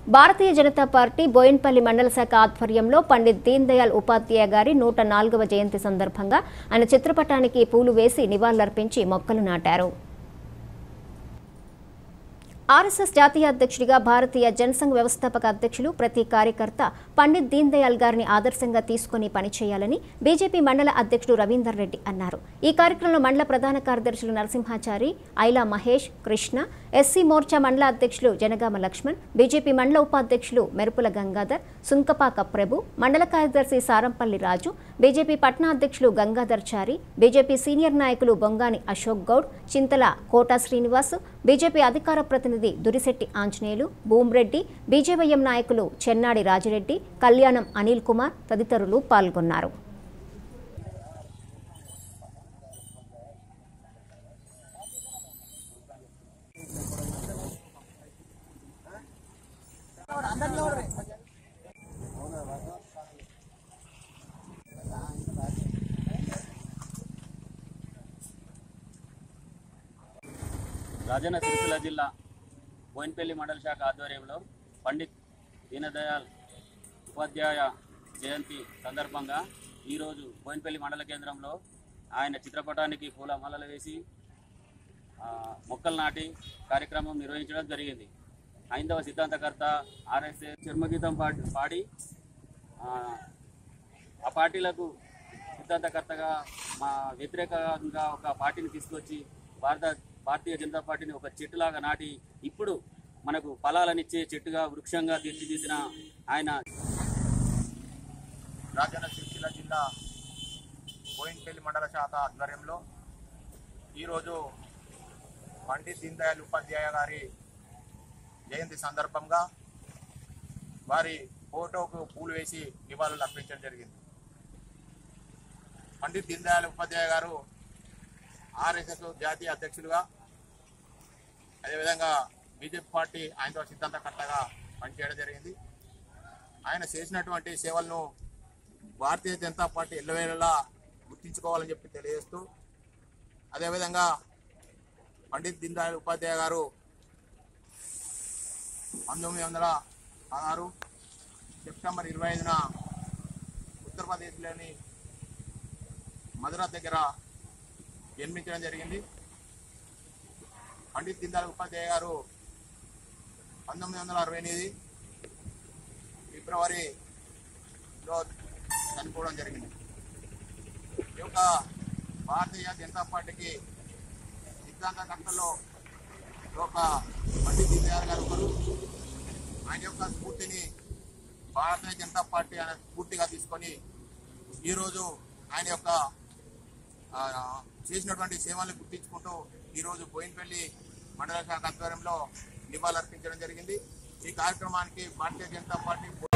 భారతీయ Janata party Boinpally మండల శాఖ ఆధ్వర్యంలో పండిత్ దీన్ దయాళ్ ఉపాధ్యాయ గారి నూట నాలుగవ జయంతి సందర్భంగా ఆయన చిత్రపటానికి పూలు వేసి నివాళులర్పించి మొక్కలు నాటారు ఆర్ఎస్ఎస్ జాతీయ అధ్యక్షుడిగా భారతీయ జనసంఘ్ వ్యవస్థాపక అధ్యక్షులు ప్రతి కార్యకర్త పండిత్ దీన్ దయాళ్ గారిని ఆదర్శంగా తీసుకుని పనిచేయాలని బీజేపీ మండల అధ్యక్షుడు రవీందర్ రెడ్డి అన్నారు ఈ కార్యక్రమంలో మండల ప్రధాన కార్యదర్శులు నరసింహాచారి ఐలా మహేష్ కృష్ణ ఎస్సీ మోర్చా మండల అధ్యక్షులు జనగామ లక్ష్మణ్ బీజేపీ మండల ఉపాధ్యక్షులు మెరుపుల గంగాధర్ సుంకపాక ప్రభు మండల కార్యదర్శి సారంపల్లి రాజు బీజేపీ పట్నా అధ్యక్షులు గంగాధర్ చారి బీజేపీ సీనియర్ నాయకులు బొంగాని అశోక్ గౌడ్ చింతల కోటా శ్రీనివాస్ బీజేపీ అధికార ప్రతినిధి దురిశెట్టి ఆంజనేయులు భూమిరెడ్డి బీజేవైఎం నాయకులు చెన్నాడి రాజిరెడ్డి కళ్యాణం అనిల్ కుమార్ తదితరులు పాల్గొన్నారు రాజన్న సిరిసిల్ల జిల్లా బోయినపల్లి మండల శాఖ ఆధ్వర్యంలో పండిత్ దీనదయాళ్ ఉపాధ్యాయ జయంతి సందర్భంగా ఈరోజు బోయినపల్లి మండల కేంద్రంలో ఆయన చిత్రపటానికి పూల మాలలు వేసి ఆ, మొక్కలు నాటి కార్యక్రమం నిర్వహించడం జరిగింది హైందవ సిద్ధాంతకర్త ఆర్ఎస్ఎస్ చర్మగీతం పాడి పాడి ఆ, ఆ పార్టీలకు సిద్ధాంతకర్తగా మా వ్యతిరేకంగా ఒక పార్టీని తీసుకొచ్చి భారత భారతీయ జనతా పార్టీని ఒక చెట్టులాగా నాటి ఇప్పుడు మనకు ఫలాలనిచ్చే చెట్టుగా వృక్షంగా తీర్చిదిద్దిన ఆయన రాజన్న సిరిసిల్ల జిల్లా బోయిన్పల్లి మండల శాఖ ఆధ్వర్యంలో ఈరోజు పండిత్ దీన్ దయాళ్ ఉపాధ్యాయ గారి జయంతి సందర్భంగా వారి ఫోటోకు పూలు వేసి నివాళులు అర్పించడం జరిగింది పండిత్ దీన్ దయాళ్ ఉపాధ్యాయ గారు ఆర్ఎస్ఎస్ జాతీయ అధ్యక్షులుగా అదేవిధంగా బీజేపీ పార్టీ ఆయనతో సిద్ధాంతకర్తగా పనిచేయడం జరిగింది ఆయన చేసినటువంటి సేవలను భారతీయ జనతా పార్టీ ఎల్లవేళలా గుర్తించుకోవాలని చెప్పి తెలియజేస్తూ అదేవిధంగా పండిత్ దీన్ దయాళ్ ఉపాధ్యాయ గారు పంతొమ్మిది వందల పదహారు సెప్టెంబర్ ఇరవై ఐదున ఉత్తరప్రదేశ్లోని మధుర దగ్గర జన్మించడం జరిగింది పండిత్ దీన్ దయాళ్ ఉపాధ్యాయ గారు పంతొమ్మిది వందల అరవై ఎనిమిది ఫిబ్రవరిలో చనిపోవడం జరిగింది ఈ యొక్క భారతీయ జనతా పార్టీకి సిద్ధాంతకర్తలో ఒక పండిత్ దీన్ దయాళ్ గారు ఒకరు ఆయన యొక్క స్ఫూర్తిని భారతీయ జనతా పార్టీ అనే స్ఫూర్తిగా తీసుకొని ఈరోజు ఆయన యొక్క ఆ, చేసినటువంటి సేవలను గుర్తించుకుంటూ ఈరోజు బోయినపల్లి మండల శాఖ ఆధ్వర్యంలో నివాళులర్పించడం జరిగింది ఈ కార్యక్రమానికి భారతీయ జనతా పార్టీ